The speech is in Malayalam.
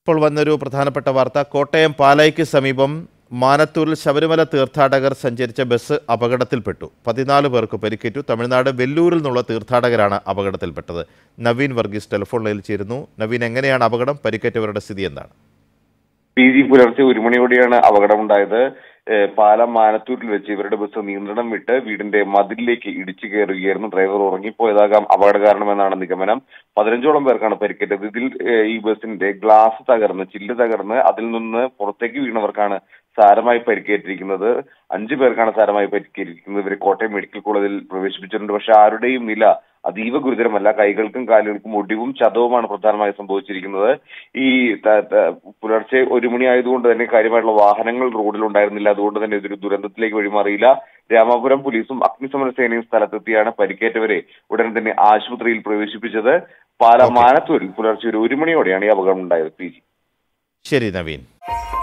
ഇപ്പോൾ വന്നൊരു പ്രധാനപ്പെട്ട വാർത്ത കോട്ടയം പാലായ്ക്ക് സമീപം മാനത്തൂരിൽ ശബരിമല തീർത്ഥാടകർ സഞ്ചരിച്ച ബസ് അപകടത്തിൽപ്പെട്ടു പതിനാല് പേർക്ക് പരിക്കേറ്റു തമിഴ്നാട് വെല്ലൂരിൽ നിന്നുള്ള തീർത്ഥാടകരാണ് അപകടത്തിൽപ്പെട്ടത് നവീൻ വർഗീസ് ടെലിഫോൺ ലൈനിൽ ചേരുന്നു നവീൻ എങ്ങനെയാണ് അപകടം പരിക്കേറ്റവരുടെ സ്ഥിതി എന്താണ് പി ജി പുലർച്ചെ ഒരു മണിയോടെയാണ് അപകടമുണ്ടായത് ഏഹ് പാലം മാനത്തൂരിൽ വെച്ച് ഇവരുടെ ബസ് നിയന്ത്രണം വിട്ട് വീടിന്റെ മതിലിലേക്ക് ഇടിച്ചു കയറുകയായിരുന്നു ഡ്രൈവർ ഉറങ്ങിപ്പോയതാകാം അപകട കാരണമെന്നാണ് നിഗമനം പതിനഞ്ചോളം പേർക്കാണ് പരിക്കേറ്റത് ഇതിൽ ഏഹ് ഈ ബസിന്റെ ഗ്ലാസ് തകർന്ന് ചില്ല് തകർന്ന് അതിൽ നിന്ന് പുറത്തേക്ക് വീണവർക്കാണ് സാരമായി പരിക്കേറ്റിരിക്കുന്നത് അഞ്ചു പേർക്കാണ് സാരമായി പരിക്കേറ്റിരിക്കുന്നത് ഇവരെ കോട്ടയം മെഡിക്കൽ കോളേജിൽ പ്രവേശിപ്പിച്ചിട്ടുണ്ട് പക്ഷെ ആരുടെയും നില അതീവ ഗുരുതരമല്ല കൈകൾക്കും കാലുകൾക്കും ഒടിവും ചതവുമാണ് പ്രധാനമായി സംഭവിച്ചിരിക്കുന്നത് ഈ ത- ത- പുലർച്ചെ ഒരു മണി ആയതുകൊണ്ട് തന്നെ കാര്യമായിട്ടുള്ള വാഹനങ്ങൾ റോഡിൽ ഉണ്ടായിരുന്നില്ല അതുകൊണ്ട് തന്നെ ഇതൊരു ദുരന്തത്തിലേക്ക് വഴിമാറിയില്ല രാമാപുരം പോലീസും അഗ്നിശമന സേനയും സ്ഥലത്തെത്തിയാണ് പരിക്കേറ്റവരെ ഉടൻ തന്നെ ആശുപത്രിയിൽ പ്രവേശിപ്പിച്ചത് പാല മാനത്തൂരിൽ പുലർച്ചെ ഒരു ഒരു മണിയോടെയാണ് ഈ അപകടം ഉണ്ടായത് പി ജി ശരി നവീൻ